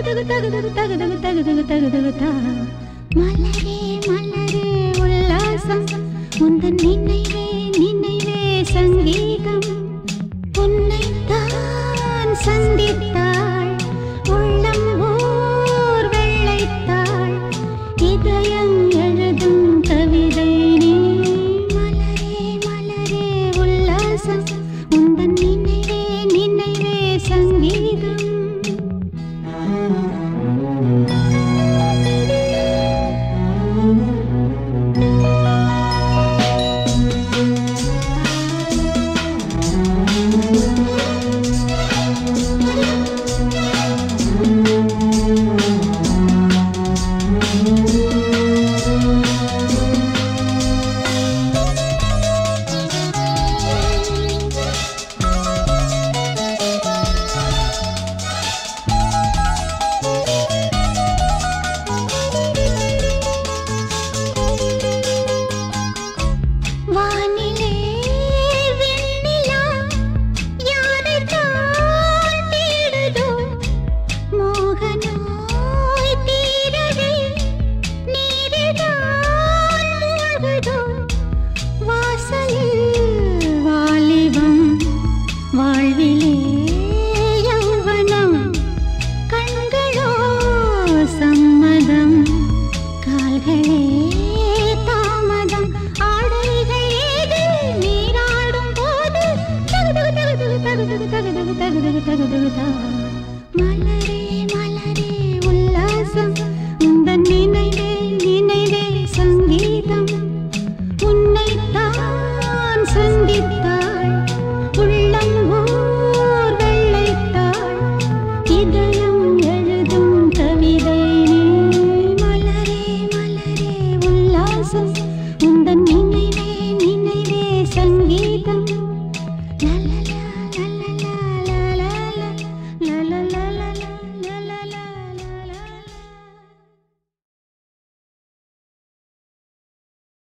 தகு தகு தகு தகு தகு தகு தகு தகு தகு தா மலரே மலரே உல்லாசம் உந்தன் நினைவே நினைவே சங்கீதம் உன்னைத்தான் சந்தித்தாள் உள்ளம் ஓர் வெள்ளைத்தாள் இதயம் எழுதும் கவிதை நீ மலரே மலரே உல்லாசம் உந்தன் நினைவே நினைவே சங்கீதம் வானிலே வெண்ணிலா யாரைத்தான் தேடுதோ மோகனோய் தீரவே நீரில்தான் மூழ்குதோ வாசலில் வாலிபம் வாழ்விலே யௌவனம் கண்களோ சம்மதம் கால்களே தாமதம் ஆடைகள் ஏது நீராடும் போது தகு தகு தகு தகு தகு தகு தகு தகு தகு தகு தகு தகு தா. மலரே மலரே உல்லாசம்